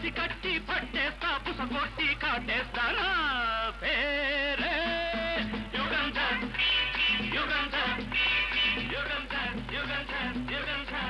పసి కట్టి పట్టేస్తా పుస కొట్టి కాటేస్తానా పేరే యుగంధర్ యుగంధర్ యుగంధర్ యుగంధర్ యుగంధర్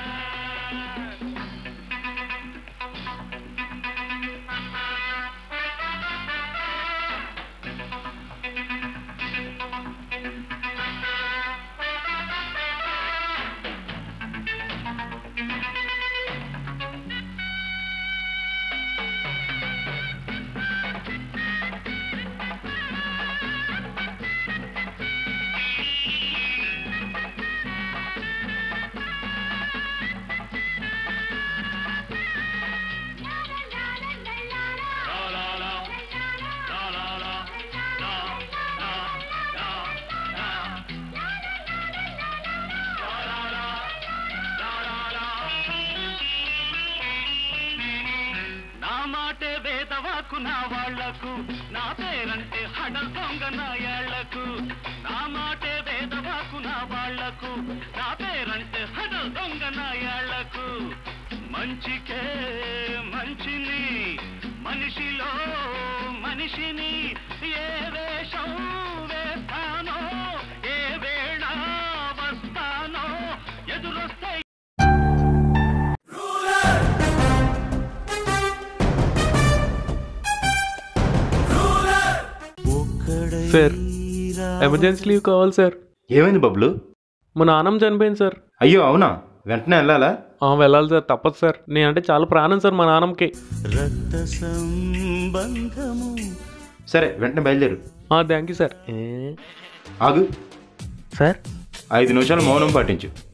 నా మాటే వేదవాకు నా వాళ్లకు నా పేరంటే హడల్ దొంగ నా ఏళ్లకు నా మాటే వేదవాకు నా వాళ్లకు నా పేరంటే హడల్ దొంగ నా ఏళ్లకు మంచికే మంచిని మనిషిలో మనిషిని ఏ వేషం వేస్తానో ఏ వేళ వస్తానో ఎదురొస్తే సార్ ఎమర్జెన్సీ లీవ్ కావాలి సార్ ఏమైంది బబ్లు మా నాన్నమ్మ చనిపోయింది సార్ అయ్యో అవునా వెంటనే వెళ్ళాలా ఆ, వెళ్ళాలి సార్ తప్పదు సార్ నేనంటే చాలా ప్రాణం సార్ మా నాన్నమ్మకి సరే వెంటనే బయలుదేరు థ్యాంక్ యూ సార్ ఆగు సార్ ఐదు నిమిషాలు మౌనం పాటించు